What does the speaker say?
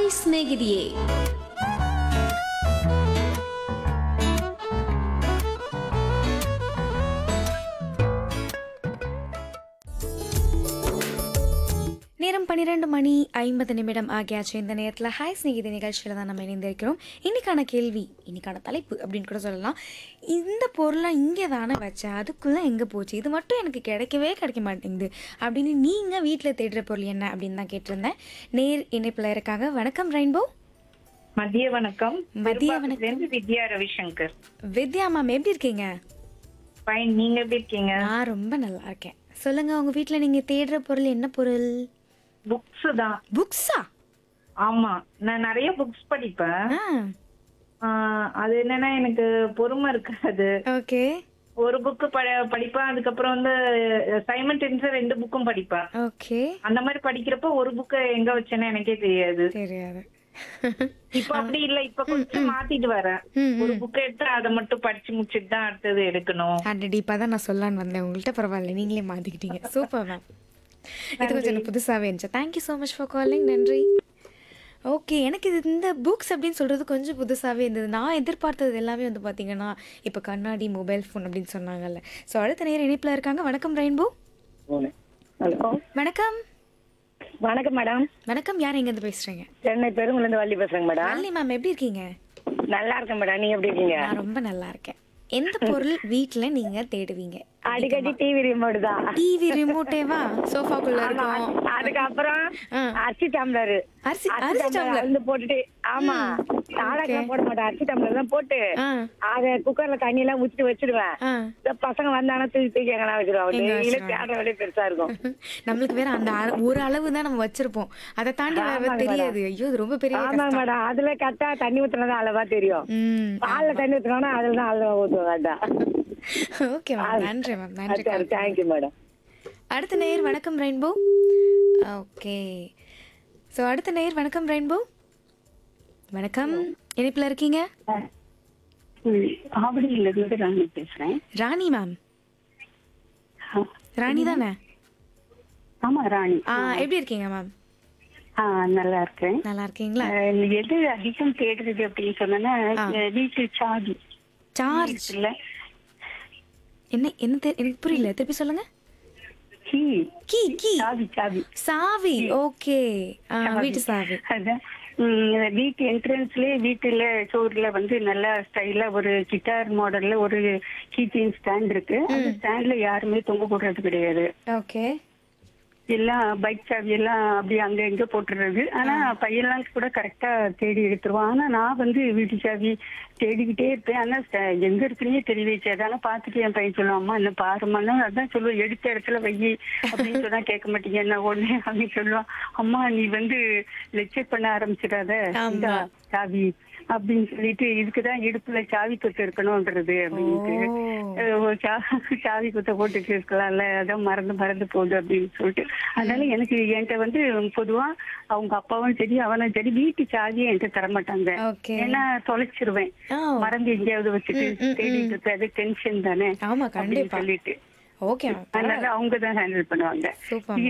Hi ಸ್ನೇಹಿತೆಯೇ நேரம் பன்னிரெண்டு மணி ஐம்பது நிமிடம் ஆகியாச்சு இந்த நேரத்தில் ஹாய் ஸ்நேகிதி நிகழ்ச்சியில் தான் நம்ம இணைந்திருக்கிறோம் இன்னைக்கான கேள்வி இன்னைக்கான தலைப்பு அப்படின்னு கூட சொல்லலாம் இந்த பொருளை இங்கே தானே வச்சேன் அதுக்குள்ளே எங்கே போச்சு இது மட்டும் எனக்கு கிடைக்கவே கிடைக்க மாட்டேங்குது அப்படின்னு நீங்கள் வீட்டில் தேடுற பொருள் என்ன அப்படின்னு தான் கேட்டிருந்தேன் நேர் இணைப்பில் இருக்காங்க வணக்கம் ரெயின்போ மதிய வணக்கம் மதிய திருப்பாக்கத்திலிருந்து வித்யா ரவிசங்கர் வித்யா மேம் எப்படி இருக்கீங்க ஃபைன் நீங்க எப்படி இருக்கீங்க நான் ரொம்ப நல்லா இருக்கேன் சொல்லுங்கள் உங்கள் வீட்டில் நீங்கள் தேடுற பொருள் என்ன பொருள் புக்ஸ் தான் புக்ஸா ஆமா நான் நிறைய புக்ஸ் படிப்பேன் ஆ ஆஹ் அது என்னன்னா எனக்கு பொறுமை இருக்காது ஓகே ஒரு புக்கு படிப்பேன் அதுக்கப்புறம் வந்து சைமன் டென்ஸ் ரெண்டு புக்கும் படிப்பேன் ஓகே அந்த மாதிரி படிக்கிறப்ப ஒரு புக்கை எங்க வச்சேன்னு எனக்கே தெரியாது தெரியாது இப்ப அப்படி இல்ல இப்ப கொஞ்சம் மாத்திட்டு வரேன் ம், ஒரு புக்கை எடுத்து அதை மட்டும் படிச்சு முடிச்சிட்டு தான் அடுத்தது எடுக்கணும் ஹண்ட்ரட் இப்போ தான் நான் சொல்லலான்னு வந்தேன் உங்கள்கிட்ட பரவாயில்ல நீங்களே மாற்றிக்கிட்டீங்க சூப்பர் மேம் இது கொஞ்சம் எனக்கு புதுசாகவே இருந்துச்சு thank you so much for calling நன்றி ஓகே எனக்கு இது இந்த புக்ஸ் அப்படின்னு சொல்கிறது கொஞ்சம் புதுசாகவே இருந்தது நான் எதிர்பார்த்தது எல்லாமே வந்து பார்த்தீங்கன்னா இப்போ கண்ணாடி மொபைல் ஃபோன் அப்படின்னு சொன்னாங்கல்ல ஸோ அடுத்த நேரம் இணைப்பில் இருக்காங்க வணக்கம் ரெயின்போ ஹலோ வணக்கம் வணக்கம் மேடம் வணக்கம் யார் எங்கேருந்து பேசுகிறீங்க சென்னை பெருங்குலேருந்து வள்ளி பேசுறேங்க மேடம் வள்ளி மேம் எப்படி இருக்கீங்க நல்லா இருக்கேன் மேடம் நீங்க எப்படி இருக்கீங்க நான் ரொம்ப நல்லா இருக்கேன் எந்த பொருள் வீட்டில் நீங்கள் தேடுவீங்க அடிக்கடி டிவி ரிமோட் தான் டிவி ரிமோட்டேவா சோஃபாக்குள்ள ஆமா, இருக்கும் அதுக்கப்புறம் ஆ. அரிசி டம்ளர் அரிசி அரிசி டம்ளர் வந்து போட்டுட்டு ஆமா நாடகம் போட மாட்டேன் அரிசி டம்ளர் தான் போட்டு ஆ அத குக்கர்ல தண்ணி எல்லாம் ஊற்றிட்டு வச்சிடுவேன் ஆ இந்த பசங்க வந்தாங்கன்னா தூக்கி தூக்கி எங்கன்னா வச்சிருவாங்க எங்க டெய்லி வச்சிருவாங்க? தேடுற வேலையே பெருசா இருக்கும் நம்மளுக்கு வேற அந்த அ- ஒரு அளவு தான் நம்ம வச்சிருப்போம் அதை தாண்டி வேற ஆமாங்க தெரியாது ஐயோ இது ரொம்ப பெரிய ஆமா கஷ்டம் மேடம் அதுல கரெக்டா தண்ணி ஊத்துனதான் அளவா தெரியும் ம் பால்ல தண்ணி ஊத்துனா அதுல தான் அளவா ஊத்துவாங்க ஓகே மேம் நன்றி மேம் நன்றி அதான் தேங்க்யூ மேடம் அடுத்த நேயர் வணக்கம் ரெயின்போ ஓகே ஸோ அடுத்த நேயர் வணக்கம் ரெயின்போ வணக்கம் இணைப்பில் இருக்கீங்க ஆவடியில இருந்து ராணி பேசுறேன் ராணி மேம் ஆ, ராணி தானே ஆமா ராணி ஆ எப்படி இருக்கீங்க மேம் ஆ நல்லா இருக்கேன் நல்லா இருக்கீங்களா அஹ், எது அதிகம் தேடுறது அப்படின்னு சொன்னா வீட்டு சாவி சார்ஜ் இல்ல என்ன என்ன தெ- எனக்கு புரியல திருப்பி சொல்லுங்க கீ கீ கீ சாவி சாவி சாவி ஓகே வீட்டு சாவி அதான் உம், வீட்டு என்ட்ரன்ஸ்லயே வீட்டுல சோறுல வந்து நல்லா ஸ்டைலா ஒரு கிட்டார் மாடல்ல ஒரு கீச்சைன் ஸ்டாண்ட் இருக்கு அந்த ஸ்டாண்ட்ல யாருமே தொங்க போடுறது கிடையாது ஓகே எல்லாம் பைக் சாவி எல்லாம் அப்படி அங்க எங்க போட்டுறது ஆனா பையன்லாம் கூட கரெக்டா தேடி எடுத்துருவான் ஆனா நான் வந்து வீட்டு சாவி தேடிக்கிட்டே இருப்பேன் ஆனா ச- எங்க இருக்குன்னே தெரியவே செய்யாது ஆனா பாத்துட்டு என் பையன் சொல்லுவான் அம்மா என்ன பாருமான்னு அதான் சொல்லுவேன் எடுத்த இடத்துல வை அப்படின்னு சொன்னா கேட்க மாட்டீங்க என்ன ஒண்ணு அப்படின்னு சொல்லுவான் அம்மா நீ வந்து லெக்சர் பண்ண ஆரம்பிச்சிடாத இந்தா சாவி அப்படின்னு சொல்லிட்டு இதுக்குதான் இடுப்புல சாவி குத்து இருக்கணும்ன்றது அப்படின்ட்டு அஹ் ஒரு சா- சாவி குத்த போட்டுட்டு இருக்கலாம்ல அதான் மறந்து மறந்து போகுது அப்படின்னு சொல்லிட்டு அதனால எனக்கு என்கிட்ட வந்து பொதுவா அவங்க அப்பாவும் சரி அவனும் சரி வீட்டு சாவியை என்கிட்ட தர மாட்டாங்க ஓகே ஏன்னா தொலைச்சிருவேன் ஓ மறந்து எங்கேயாவது வச்சுட்டு தேடிட்டு இருப்பேன் அது டென்ஷன் தானே ஆமா அப்படின்னு கண்டிப்பா சொல்லிட்டு ஓகே மேம் அதனால அவங்க தான் ஹேண்டில் பண்ணுவாங்க சூப்பர்